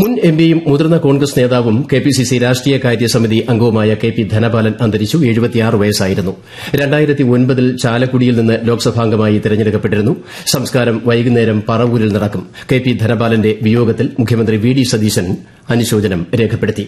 മുൻ എംപിയും മുതിർന്ന കോൺഗ്രസ് നേതാവും കെപിസിസി രാഷ്ട്രീയകാര്യ സമിതി അംഗവുമായ കെ പി ധനപാലൻ അന്തരിച്ചു വയസ്സായിരുന്നു ൽ ചാലക്കുടിയിൽ നിന്ന് ലോക്സഭാംഗമായി തെരഞ്ഞെടുക്കപ്പെട്ടിരുന്നു സംസ്കാരം വൈകുന്നേരം പറവൂരിൽ നടക്കും കെ പി ധനപാലന്റെ വിയോഗത്തിൽ മുഖ്യമന്ത്രി വി ഡി സതീശൻ അനുശോചനം രേഖപ്പെടുത്തി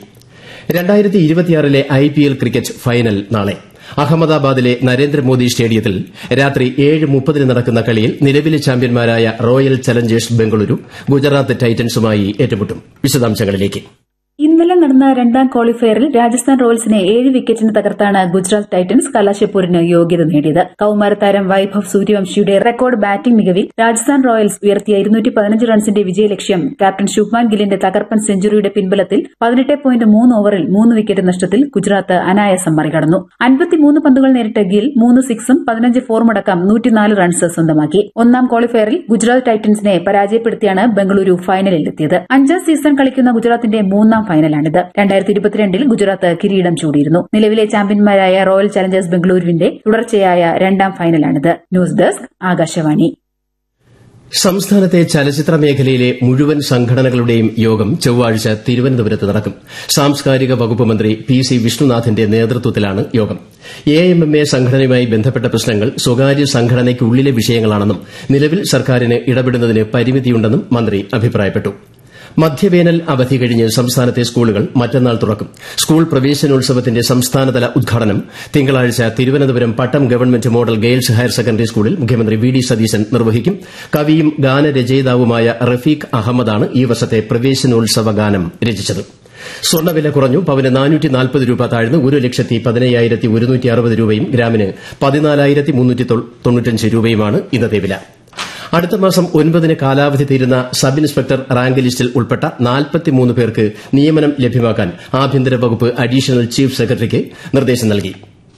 ലെ ഐപിഎൽ ക്രിക്കറ്റ് ഫൈനൽ നാളെ അഹമ്മദാബാദിലെ നരേന്ദ്രമോദി സ്റ്റേഡിയത്തിൽ രാത്രി ഏഴ് മുപ്പതിന് നടക്കുന്ന കളിയിൽ നിലവിലെ ചാമ്പ്യന്മാരായ റോയൽ ചലഞ്ചേഴ്സ് ബംഗളൂരു ഗുജറാത്ത് ടൈറ്റൻസുമായി ഏറ്റുമുട്ടും വിശദാംശങ്ങളിലേക്ക് ഇന്നലെ നടന്ന രണ്ടാം ക്വാളിഫയറിൽ രാജസ്ഥാൻ റോയൽസിനെ ഏഴ് വിക്കറ്റിന് തകർത്താണ് ഗുജറാത്ത് ടൈറ്റൻസ് കലാശപ്പൂരിന് യോഗ്യത നേടിയത് കൌമാരതാരം വൈഭവ് സൂര്യവംശിയുടെ റെക്കോർഡ് ബാറ്റിംഗ് മികവിൽ രാജസ്ഥാൻ റോയൽസ് ഉയർത്തിയ റൺസിന്റെ വിജയലക്ഷ്യം ക്യാപ്റ്റൻ ശുഭ്മാൻ ഗില്ലിന്റെ തകർപ്പൻ സെഞ്ചുറിയുടെ പിൻബലത്തിൽ പതിനെട്ട് പോയിന്റ് മൂന്ന് ഓവറിൽ മൂന്ന് വിക്കറ്റ് നഷ്ടത്തിൽ ഗുജറാത്ത് അനായാസം മറികടന്നു അൻപത്തിമൂന്ന് പന്തുകൾ നേരിട്ട ഗിൽ മൂന്ന് സിക്സും പതിനഞ്ച് ഫോറുമടക്കം നൂറ്റിനാല് റൺസ് സ്വന്തമാക്കി ഒന്നാം ക്വാളിഫയറിൽ ഗുജറാത്ത് ടൈറ്റൻസിനെ പരാജയപ്പെടുത്തിയാണ് ബംഗളൂരു ഫൈനലിലെത്തിയത് അഞ്ചാം സീസൺ കളിക്കുന്ന ഗുജറാത്തിന്റെ മൂന്നാം ഫൈനലാണിത് രണ്ടായിരത്തി ഇരുപത്തിരണ്ടിൽ ഗുജറാത്ത് കിരീടം ചൂടിയിരുന്നു നിലവിലെ ചാമ്പ്യന്മാരായ റോയൽ ചലഞ്ചേഴ്സ് ബംഗളൂരുവിന്റെ തുടർച്ചയായ രണ്ടാം ഫൈനലാണിത് ന്യൂസ് ഡെസ്ക് ആകാശവാണി സംസ്ഥാനത്തെ ചലച്ചിത്ര മേഖലയിലെ മുഴുവൻ സംഘടനകളുടെയും യോഗം ചൊവ്വാഴ്ച തിരുവനന്തപുരത്ത് നടക്കും സാംസ്കാരിക വകുപ്പ് മന്ത്രി പി സി വിഷ്ണുനാഥിന്റെ നേതൃത്വത്തിലാണ് യോഗം എ എം എം എ സംഘടനയുമായി ബന്ധപ്പെട്ട പ്രശ്നങ്ങൾ സ്വകാര്യ സംഘടനയ്ക്കുള്ളിലെ വിഷയങ്ങളാണെന്നും നിലവിൽ സർക്കാരിന് ഇടപെടുന്നതിന് പരിമിതിയുണ്ടെന്നും മന്ത്രി അഭിപ്രായപ്പെട്ടു മധ്യവേനൽ അവധി കഴിഞ്ഞ് സംസ്ഥാനത്തെ സ്കൂളുകൾ മറ്റന്നാൾ തുറക്കും സ്കൂൾ പ്രവേശനോത്സവത്തിന്റെ സംസ്ഥാനതല ഉദ്ഘാടനം തിങ്കളാഴ്ച Thiruvananthapuram Pattom government model girls higher secondary സ്കൂളിൽ മുഖ്യമന്ത്രി വി ഡി സതീശൻ നിർവഹിക്കും കവിയും ഗാനരചയിതാവുമായ റഫീഖ് അഹമ്മദാണ് ഈ വർഷത്തെ പ്രവേശനോത്സവ ഗാനം രചിച്ചത് സ്വർണ്ണവില കുറഞ്ഞു പവന് നാനൂറ്റി നാൽപ്പത് രൂപ താഴ്ന്ന് ഒരു ലക്ഷത്തി പതിനയ്യായിരത്തി ഒരുന്നൂറ്റി അറുപത് രൂപയും ഗ്രാമിന് പതിനാലായിരത്തി മുന്നൂറ്റി തൊണ്ണൂറ്റഞ്ച് രൂപയുമാണ് ഇന്നത്തെ വില അടുത്ത മാസം ഒൻപതിന് കാലാവധി തീരുന്ന സബ് ഇൻസ്പെക്ടർ റാങ്ക് ലിസ്റ്റിൽ ഉൾപ്പെട്ട നാൽപ്പത്തിമൂന്ന് പേർക്ക് നിയമനം ലഭ്യമാക്കാൻ ആഭ്യന്തര വകുപ്പ് അഡീഷണൽ ചീഫ് സെക്രട്ടറിക്ക് നിർദ്ദേശം നൽകി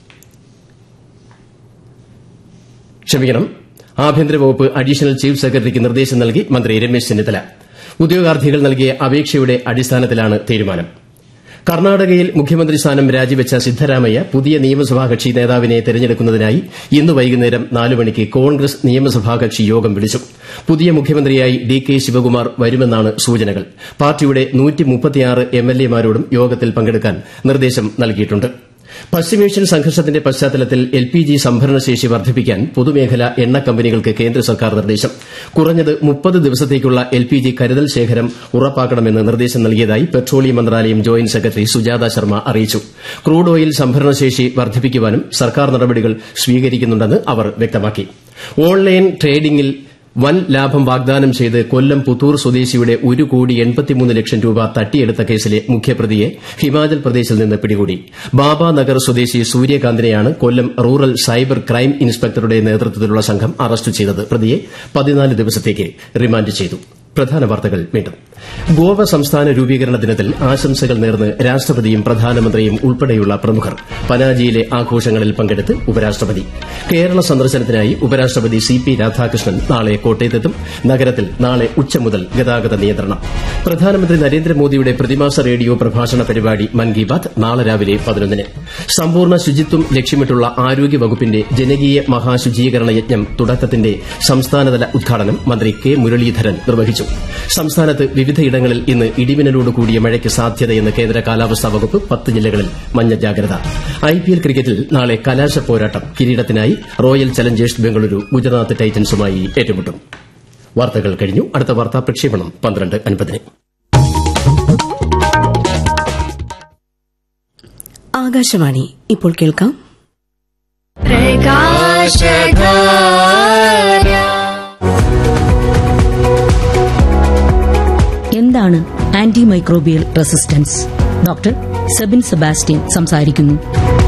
ക്ഷമിക്കണം ആഭ്യന്തര വകുപ്പ് അഡീഷണൽ ചീഫ് സെക്രട്ടറിക്ക് നിർദ്ദേശം നൽകി മന്ത്രി രമേശ് ചെന്നിത്തല ഉദ്യോഗാർത്ഥികൾ നൽകിയ അപേക്ഷയുടെ അടിസ്ഥാനത്തിലാണ് തീരുമാനം കർണാടകയിൽ മുഖ്യമന്ത്രി സ്ഥാനം രാജിവെച്ച സിദ്ധരാമയ്യ പുതിയ നിയമസഭാ കക്ഷി നേതാവിനെ തെരഞ്ഞെടുക്കുന്നതിനായി ഇന്ന് വൈകുന്നേരം നാല് മണിക്ക് കോൺഗ്രസ് നിയമസഭാ കക്ഷി യോഗം വിളിച്ചു പുതിയ മുഖ്യമന്ത്രിയായി ഡി കെ ശിവകുമാർ വരുമെന്നാണ് സൂചനകൾ പാർട്ടിയുടെ എംഎൽഎമാരോടും യോഗത്തിൽ പങ്കെടുക്കാൻ നിർദ്ദേശം നൽകിയിട്ടുണ്ട് പശ്ചിമേഷ്യൻ സംഘർഷത്തിന്റെ പശ്ചാത്തലത്തിൽ എൽ പി ജി സംഭരണശേഷി വർദ്ധിപ്പിക്കാൻ പൊതുമേഖലാ എണ്ണ കമ്പനികൾക്ക് കേന്ദ്ര സർക്കാർ നിർദ്ദേശം കുറഞ്ഞത് മുപ്പത് ദിവസത്തേക്കുള്ള എൽ പി ജി കരുതൽ ശേഖരം ഉറപ്പാക്കണമെന്ന് നിർദ്ദേശം നൽകിയതായി പെട്രോളിയം മന്ത്രാലയം ജോയിന്റ് സെക്രട്ടറി സുജാത ശർമ്മ അറിയിച്ചു ക്രൂഡ് ഓയിൽ സംഭരണശേഷി വർദ്ധിപ്പിക്കുവാനും സർക്കാർ നടപടികൾ സ്വീകരിക്കുന്നുണ്ടെന്ന് അവർ വ്യക്തമാക്കി ഓൺലൈൻ ട്രേഡിംഗിൽ വൻ ലാഭം വാഗ്ദാനം ചെയ്ത് കൊല്ലം പുത്തൂർ സ്വദേശിയുടെ ഒരു കോടി എൺപത്തിമൂന്ന് ലക്ഷം രൂപ തട്ടിയെടുത്ത കേസിലെ മുഖ്യപ്രതിയെ ഹിമാചൽ പ്രദേശിൽ നിന്ന് പിടികൂടി ബാബാനഗർ സ്വദേശി സൂര്യകാന്തിനെയാണ് കൊല്ലം റൂറൽ സൈബർ ക്രൈം ഇൻസ്പെക്ടറുടെ നേതൃത്വത്തിലുള്ള സംഘം അറസ്റ്റ് ചെയ്തത് പ്രതിയെ പതിനാല് ദിവസത്തേക്ക് റിമാൻഡ് ചെയ്തു പ്രധാന വാർത്തകൾ വീണ്ടും ഗോവ സംസ്ഥാന രൂപീകരണ ദിനത്തിൽ ആശംസകൾ നേർന്ന് രാഷ്ട്രപതിയും പ്രധാനമന്ത്രിയും ഉൾപ്പെടെയുള്ള പ്രമുഖർ പനാജിയിലെ ആഘോഷങ്ങളിൽ പങ്കെടുത്ത് ഉപരാഷ്ട്രപതി കേരള സന്ദർശനത്തിനായി ഉപരാഷ്ട്രപതി സി പി രാധാകൃഷ്ണൻ നാളെ കോട്ടയത്തെത്തും നഗരത്തിൽ നാളെ ഉച്ച മുതൽ ഗതാഗത നിയന്ത്രണം പ്രധാനമന്ത്രി നരേന്ദ്രമോദിയുടെ പ്രതിമാസ റേഡിയോ പ്രഭാഷണ പരിപാടി മൻ കി ബാത് നാളെ രാവിലെ പതിനൊന്നിന് സമ്പൂർണ്ണ ശുചിത്വം ലക്ഷ്യമിട്ടുള്ള ആരോഗ്യ വകുപ്പിന്റെ ജനകീയ മഹാശുചീകരണ യജ്ഞം തുടക്കത്തിന്റെ സംസ്ഥാനതല ഉദ്ഘാടനം മന്ത്രി കെ മുരളീധരൻ നിർവഹിച്ചു സംസ്ഥാനത്ത് വിവിധയിടങ്ങളിൽ ഇന്ന് ഇടിമിന്നലോട് കൂടിയ മഴയ്ക്ക് സാധ്യതയെന്ന് കേന്ദ്ര കാലാവസ്ഥാ വകുപ്പ് പത്ത് ജില്ലകളിൽ മഞ്ഞ ജാഗ്രത ഐപിഎൽ ക്രിക്കറ്റിൽ നാളെ കലാശ പോരാട്ടം കിരീടത്തിനായി റോയൽ ചലഞ്ചേഴ്സ് ബംഗളൂരു ഗുജറാത്ത് ടൈറ്റൻസുമായി ഏറ്റുമുട്ടും വാർത്തകൾ കഴിഞ്ഞു അടുത്ത വാർത്താ പ്രക്ഷേപണം പന്ത്രണ്ട് അൻപതിന് ആകാശവാണി ഇപ്പോൾ കേൾക്കാം എന്താണ് anti microbial resistance doctor Sebin Sebastian സംസാരിക്കുന്നു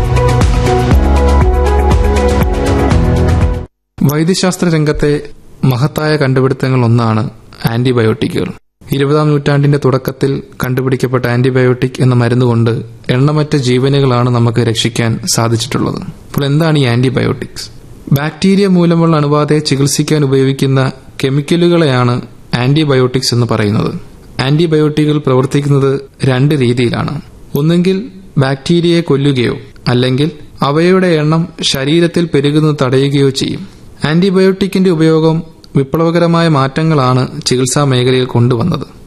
വൈദ്യശാസ്ത്ര രംഗത്തെ മഹത്തായ കണ്ടുപിടുത്തങ്ങൾ ഒന്നാണ് ആന്റിബയോട്ടിക്കുകൾ ഇരുപതാം നൂറ്റാണ്ടിന്റെ തുടക്കത്തിൽ കണ്ടുപിടിക്കപ്പെട്ട ആന്റിബയോട്ടിക് എന്ന മരുന്നുകൊണ്ട് എണ്ണമറ്റ ജീവനുകളാണ് നമുക്ക് രക്ഷിക്കാൻ സാധിച്ചിട്ടുള്ളത് അപ്പോൾ എന്താണ് ഈ ആന്റിബയോട്ടിക്സ് ബാക്ടീരിയ മൂലമുള്ള അണുബാധയെ ചികിത്സിക്കാൻ ഉപയോഗിക്കുന്ന കെമിക്കലുകളെയാണ് ആന്റിബയോട്ടിക്സ് എന്ന് പറയുന്നത് ആന്റിബയോട്ടിക്കുകൾ പ്രവർത്തിക്കുന്നത് രണ്ട് രീതിയിലാണ് ഒന്നുകിൽ ബാക്ടീരിയയെ കൊല്ലുകയോ അല്ലെങ്കിൽ അവയുടെ എണ്ണം ശരീരത്തിൽ പെരുകുന്നത് തടയുകയോ ചെയ്യും ആന്റിബയോട്ടിക്കിന്റെ ഉപയോഗം വിപ്ലവകരമായ മാറ്റങ്ങളാണ് ചികിത്സാ മേഖലയിൽ കൊണ്ടുവന്നത്